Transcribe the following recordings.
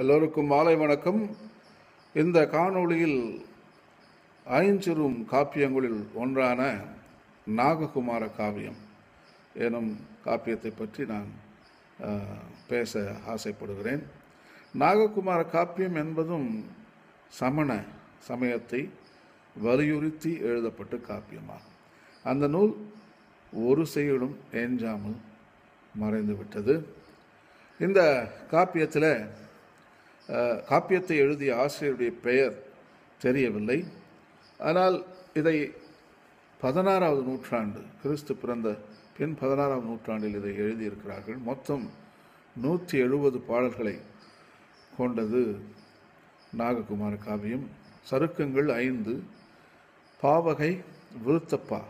எல்லோருக்கும் மாலை வணக்கம் இந்த காணொளியில் ஐஞ்சிறும் காப்பியங்களில் ஒன்றான நாககுமார காவியம் எனும் காப்பியத்தை பற்றி நான் அஹ், பேச ஆசைப்படுகிறேன் நாககுமார காப்பியம் என்பதும் சமண சமயத்தை வலியுறுத்தி எழுதப்பட்ட காப்பியமாகும் அந்த நூல் ஒரு செயலும் எஞ்சாமல் மறைந்து விட்டது இந்த காப்பியத்தில் அஹ், காப்பியத்தை எழுதிய ஆசிரியருடைய பெயர் தெரியவில்லை ஆனால் இதை பதினாறாவது நூற்றாண்டு கிறிஸ்து பிறந்த பின் பதினாறாவது நூற்றாண்டில் இதை எழுதியிருக்கிறார்கள் மொத்தம் நூற்றி எழுபது பாடல்களை கொண்டது நாககுமார காவியம் சருக்கங்கள் ஐந்து பாவகை விருத்தப்பா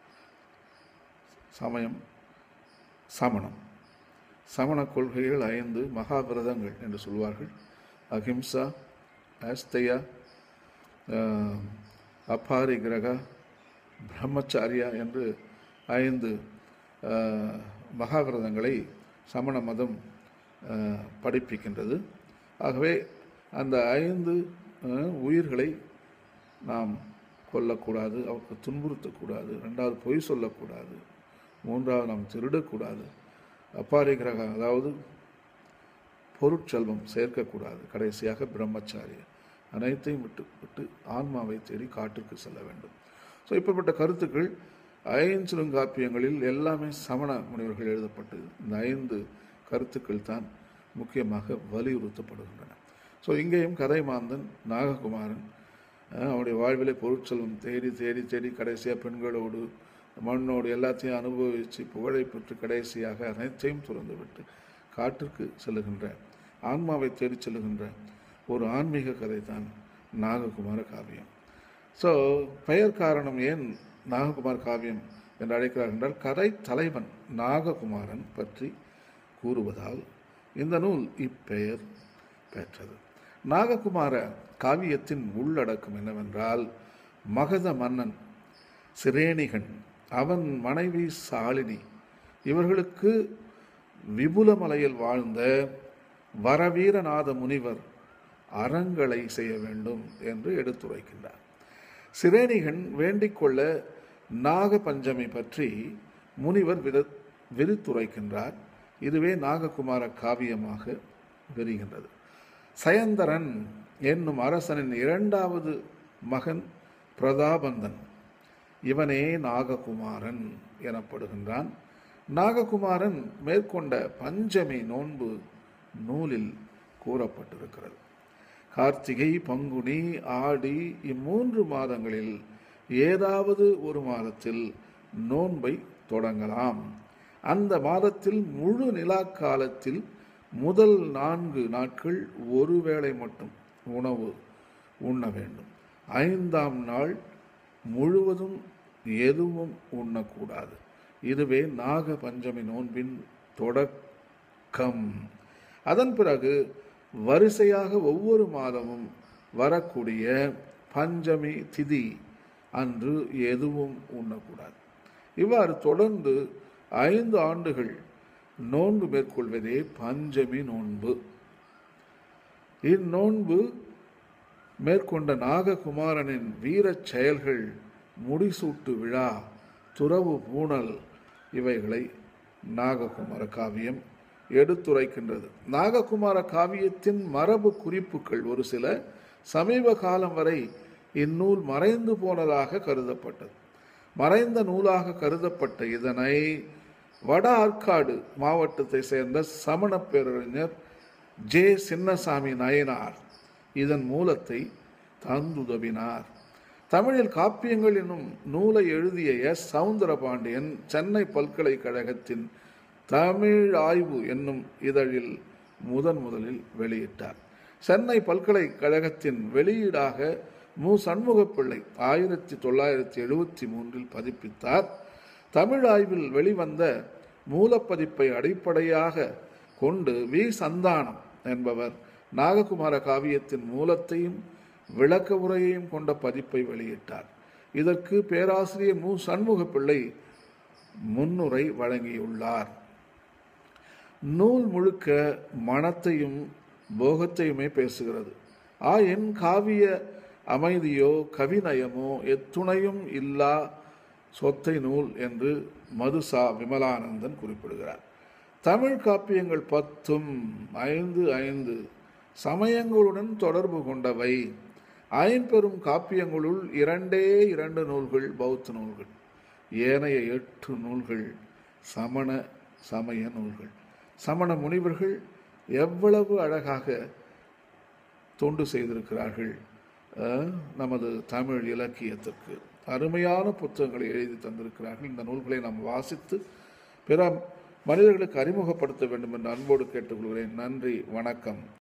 சமயம் சமணம் சமண கொள்கைகள் ஐந்து மகாவிரதங்கள் என்று சொல்வார்கள் அஹிம்சா ஆஸ்தையா ஆஹ், அபாரி கிரகா பிரம்மச்சாரியா என்று ஐந்து ஆஹ், மகாவிரதங்களை சமண மதம் ஆஹ், படிப்பிக்கின்றது ஆகவே அந்த ஐந்து ஆஹ், உயிர்களை நாம் கொல்லக்கூடாது அவருக்கு துன்புறுத்தக்கூடாது ரெண்டாவது பொய் சொல்லக்கூடாது மூன்றாவது நாம் திருடக்கூடாது அப்பாரி கிரகம் அதாவது பொருட்செல்வம் சேர்க்கக்கூடாது கடைசியாக பிரம்மச்சாரி அனைத்தையும் விட்டு விட்டு ஆன்மாவை தேடி காட்டுக்கு செல்ல வேண்டும் ஸோ இப்படிப்பட்ட கருத்துக்கள் ஐஞ்சிருங்காப்பியங்களில் எல்லாமே சமண முனிவர்கள் எழுதப்பட்டது இந்த ஐந்து கருத்துக்கள் தான் முக்கியமாக வலியுறுத்தப்படுகின்றன ஸோ இங்கேயும் கதை மாந்தன் நாககுமாரன் அஹ், அவனுடைய வாழ்விலே பொருட்செல்வம் தேடி தேடி தேடி கடைசியாக பெண்களோடு மண்ணோடு எல்லாத்தையும் அனுபவித்து புகழை பெற்று கடைசியாக அனைத்தையும் துறந்து விட்டு காட்டிற்கு செல்லுகின்ற ஆன்மாவை தேடி செல்லுகின்ற ஒரு ஆன்மீக கதை தான் நாககுமார காவியம் ஸோ பெயர் காரணம் ஏன் நாககுமார் காவியம் என்று அழைக்கிறார் என்றால் கதை தலைவன் நாககுமாரன் பற்றி கூறுவதால் இந்த நூல் இப்பெயர் பெற்றது நாககுமார காவியத்தின் உள்ளடக்கம் என்னவென்றால் மகத மன்னன் சிரேணிகன் அவன் மனைவி சாலினி இவர்களுக்கு விபுலமலையில் வாழ்ந்த வரவீரநாத முனிவர் அறங்களை செய்ய வேண்டும் என்று எடுத்துரைக்கின்றார் சிரேணிகன் வேண்டிக்கொள்ள நாக பஞ்சமி பற்றி முனிவர் வித விரித்துரைக்கின்றார் இதுவே நாககுமார காவியமாக விரிகின்றது சயந்தரன் என்னும் அரசனின் இரண்டாவது மகன் பிரதாபந்தன் இவனே நாககுமாரன் எனப்படுகின்றான் நாககுமாரன் மேற்கொண்ட பஞ்சமி நோன்பு நூலில் கூறப்பட்டிருக்கிறது கார்த்திகை பங்குனி ஆடி இம்மூன்று மாதங்களில் ஏதாவது ஒரு மாதத்தில் நோன்பை தொடங்கலாம் அந்த மாதத்தில் முழு நிலா காலத்தில் முதல் நான்கு நாட்கள் ஒரு வேளை மட்டும் உணவு உண்ண வேண்டும் ஐந்தாம் நாள் முழுவதும் எதுவும் உண்ணக்கூடாது இதுவே நாக பஞ்சமி நோன்பின் தொடக்கம் அதன் பிறகு வரிசையாக ஒவ்வொரு மாதமும் வரக்கூடிய பஞ்சமி திதி அன்று எதுவும் உண்ணக்கூடாது இவ்வாறு தொடர்ந்து ஐந்து ஆண்டுகள் நோன்பு மேற்கொள்வதே பஞ்சமி நோன்பு இந்நோன்பு மேற்கொண்ட நாககுமாரனின் வீரச் செயல்கள் முடிசூட்டு விழா துறவு பூணல் இவைகளை நாககுமார காவியம் எடுத்துரைக்கின்றது நாககுமார காவியத்தின் மரபு குறிப்புகள் ஒரு சில சமீப காலம் வரை இந்நூல் மறைந்து போனதாக கருதப்பட்டது மறைந்த நூலாக கருதப்பட்ட இதனை வட ஆற்காடு மாவட்டத்தை சேர்ந்த சமண பேரறிஞர் ஜே சின்னசாமி நயனார் இதன் மூலத்தை தந்துதவினார் தமிழில் காப்பியங்கள் என்னும் நூலை எழுதிய எஸ் சவுந்தரபாண்டியன் சென்னை பல்கலைக்கழகத்தின் தமிழ் ஆய்வு என்னும் இதழில் முதன் முதலில் வெளியிட்டார் சென்னை பல்கலைக்கழகத்தின் வெளியீடாக மு சண்முகப்பிள்ளை ஆயிரத்தி தொள்ளாயிரத்தி எழுபத்தி மூன்றில் பதிப்பித்தார் தமிழ் ஆய்வில் வெளிவந்த மூலப்பதிப்பை அடிப்படையாக கொண்டு வி சந்தானம் என்பவர் நாககுமார காவியத்தின் மூலத்தையும் விளக்க உரையையும் கொண்ட பதிப்பை வெளியிட்டார் இதற்கு பேராசிரியர் மு சண்முகப்பிள்ளை முன்னுரை வழங்கியுள்ளார் நூல் முழுக்க மனத்தையும் போகத்தையுமே பேசுகிறது ஆ என் காவிய அமைதியோ கவிநயமோ எத்துணையும் இல்லா சொத்தை நூல் என்று மதுசா விமலானந்தன் குறிப்பிடுகிறார் தமிழ் காப்பியங்கள் பத்தும் ஐந்து ஐந்து சமயங்களுடன் தொடர்பு கொண்டவை ஐம்பெரும் காப்பியங்களுள் இரண்டே இரண்டு நூல்கள் பௌத்த நூல்கள் ஏனைய எட்டு நூல்கள் சமண சமய நூல்கள் சமண முனிவர்கள் எவ்வளவு அழகாக தொண்டு செய்திருக்கிறார்கள் அஹ், நமது தமிழ் இலக்கியத்திற்கு அருமையான புத்தகங்களை எழுதி தந்திருக்கிறார்கள் இந்த நூல்களை நாம் வாசித்து பிற மனிதர்களுக்கு அறிமுகப்படுத்த வேண்டும் என்று அன்போடு கேட்டுக்கொள்கிறேன் நன்றி வணக்கம்